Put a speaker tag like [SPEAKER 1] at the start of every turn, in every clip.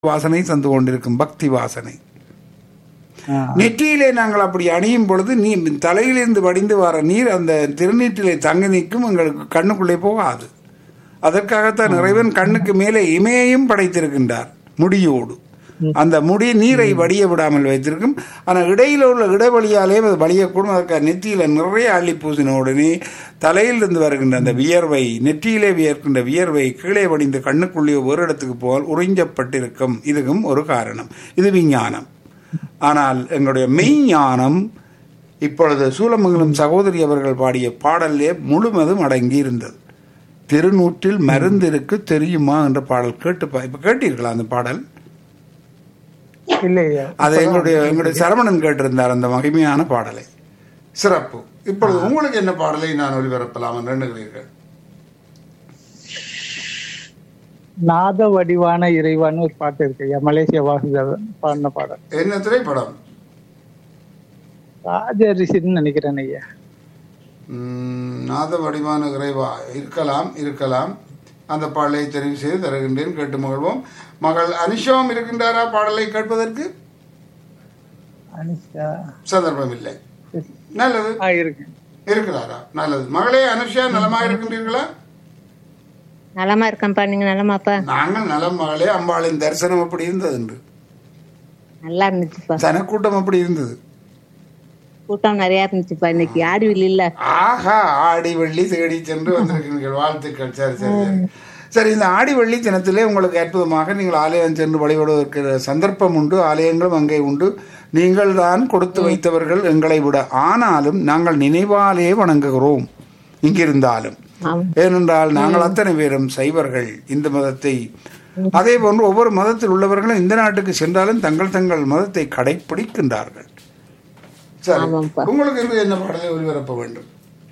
[SPEAKER 1] வாசனை தந்து கொண்டிருக்கும் பக்தி வாசனை
[SPEAKER 2] ஆ.
[SPEAKER 1] நெற்றியிலே நாங்கள் அப்படி அணியும் பொழுது நீ தலையிலிருந்து வடிந்து வர நீர் அந்த திருநீற்றிலே தங்கி நிற்கும் எங்களுக்கு கண்ணுக்குள்ளே போகாது அதற்காகத்தான் இறைவன் கண்ணுக்கு மேலே இமையையும் படைத்திருக்கின்றார் முடியோடு அந்த முடி நீரை வடிய விடாமல் வைத்திருக்கும் ஆனால் இடையில உள்ள இடைவெளியாலே அது வலியக்கூடும் அதற்கு நெற்றியில நிறைய அள்ளி பூசின உடனே தலையிலிருந்து வருகின்ற அந்த வியர்வை நெற்றியிலே வியர்க்கின்ற வியர்வை கீழே வடிந்து கண்ணுக்குள்ளே ஒரு இடத்துக்கு போல் உறிஞ்சப்பட்டிருக்கும் இதுவும் ஒரு காரணம் இது விஞ்ஞானம் ஆனால் எங்களுடைய மெய்ஞானம் இப்பொழுது சூலமங்கலம் சகோதரி அவர்கள் பாடிய பாடலே முழுவதும் அடங்கி இருந்தது திருநூற்றில் மருந்து இருக்கு தெரியுமா என்ற பாடல் கேட்டு பா- இப்ப கேட்டீர்களா அந்த பாடல்
[SPEAKER 2] இல்லையா
[SPEAKER 1] அது எங்களுடைய எங்களுடைய சரவணன் கேட்டிருந்தார் அந்த மகிமையான பாடலை சிறப்பு இப்பொழுது உங்களுக்கு என்ன பாடலை நான் ஒளிபரப்பலாம் என்று எண்ணுகிறீர்கள்
[SPEAKER 2] நாத வடிவான இறைவான்னு ஒரு பாட்டு இருக்கு ஐயா மலேசியா வாசுதேவன் பாடின பாடல்
[SPEAKER 1] என்ன திரைப்படம்
[SPEAKER 2] ராஜ ரிஷின்னு நினைக்கிறேன் ஐயா
[SPEAKER 1] உம், நாத வடிவான இறைவா இருக்கலாம் இருக்கலாம் அந்த பாடலை தெரிவு செய்து தருகின்றேன் கேட்டு மகிழ்வோம் மகள் அனிஷாவும் இருக்கின்றாரா பாடலை கேட்பதற்கு
[SPEAKER 2] அனிஷா
[SPEAKER 1] சந்தர்ப்பம் இல்லை நல்லது
[SPEAKER 2] ஆ இருக்கு
[SPEAKER 1] இருக்கிறாரா நல்லது மகளே அனுஷா நலமாக இருக்கின்றீர்களா
[SPEAKER 3] நலமா இருக்கேன்ப்பா நீங்க நலமாப்பா
[SPEAKER 1] நாங்கள் நலம் மகளே அம்பாளின் தரிசனம் அப்படி இருந்தது என்று
[SPEAKER 3] நல்லா இருந்துச்சுப்பா
[SPEAKER 1] ஜனக்கூட்டம் அப்படி இருந்தது
[SPEAKER 3] கூட்டம் நிறைய இருந்துச்சுப்பா இன்னைக்கு ஆடி இல்ல
[SPEAKER 1] ஆஹா ஆடி வெள்ளி தேடி சென்று வந்திருக்கிறீர்கள் வாழ்த்துக்கள் சரி சரி சரி சரி இந்த ஆடி வெள்ளி தினத்திலே உங்களுக்கு அற்புதமாக நீங்கள் ஆலயம் சென்று வழிபடுவதற்கு சந்தர்ப்பம் உண்டு ஆலயங்களும் அங்கே உண்டு நீங்கள் தான் கொடுத்து வைத்தவர்கள் எங்களை விட ஆனாலும் நாங்கள் நினைவாலே வணங்குகிறோம் இங்கிருந்தாலும்
[SPEAKER 3] ஆமா.
[SPEAKER 1] ஏனென்றால் நாங்கள் அத்தனை பேரும் சைவர்கள் இந்த மதத்தை அதே போன்று ஒவ்வொரு மதத்தில் உள்ளவர்களும் இந்த நாட்டுக்கு சென்றாலும் தங்கள் தங்கள் மதத்தை கடைப்பிடிக்கின்றார்கள் சரி
[SPEAKER 3] ஆமாம்ப்பா.
[SPEAKER 1] உங்களுக்கு இன்று என்ன பாடலை ஒளிபரப்ப வேண்டும்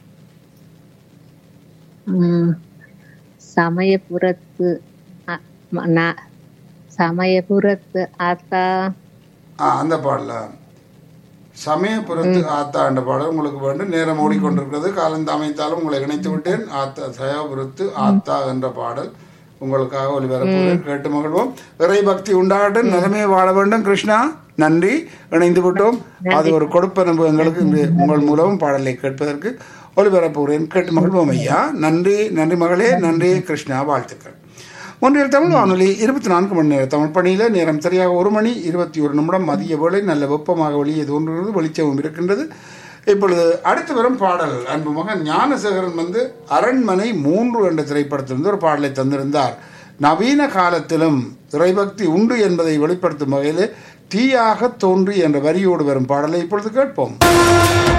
[SPEAKER 3] உம் சமயபுரத்து அ- ம- நா- சமயபுரத்து ஆத்தா
[SPEAKER 1] ஆ அந்த பாடல சமயபுரத்து ஆத்தா என்ற பாடல் உங்களுக்கு வேண்டும் நேரம் ஓடிக்கொண்டிருக்கிறது காலம் அமைத்தாலும் உங்களை இணைத்து விட்டேன் ஆத்தா சமயபுரத்து ஆத்தா என்ற பாடல் உங்களுக்காக ஒளிபரப்புகிறேன் கேட்டு மகிழ்வோம் இறை பக்தி உண்டாகட்டும் நிலைமை வாழ வேண்டும் கிருஷ்ணா நன்றி இணைந்து விட்டோம் அது ஒரு கொடுப்பனவு எங்களுக்கு இன்று உங்கள் மூலம் பாடலை கேட்பதற்கு ஒளிபரப்புகிறேன் கேட்டு மகிழ்வோம் ஐயா நன்றி நன்றி மகளே நன்றி கிருஷ்ணா வாழ்த்துக்கள் ஒன்றில் தமிழ் வானொலி இருபத்தி நான்கு மணி நேர தமிழ் பணியில நேரம் சரியாக ஒரு மணி இருபத்தி ஒரு நிமிடம் மதிய வேளை நல்ல வெப்பமாக வெளியே தோன்றுகிறது வெளிச்சமும் இருக்கின்றது இப்பொழுது அடுத்து வரும் பாடல் அன்பு மகன் ஞானசேகரன் வந்து அரண்மனை மூன்று என்ற திரைப்படத்திலிருந்து ஒரு பாடலை தந்திருந்தார் நவீன காலத்திலும் இறைபக்தி உண்டு என்பதை வெளிப்படுத்தும் வகையில் தீயாக தோன்றி என்ற வரியோடு வரும் பாடலை இப்பொழுது கேட்போம்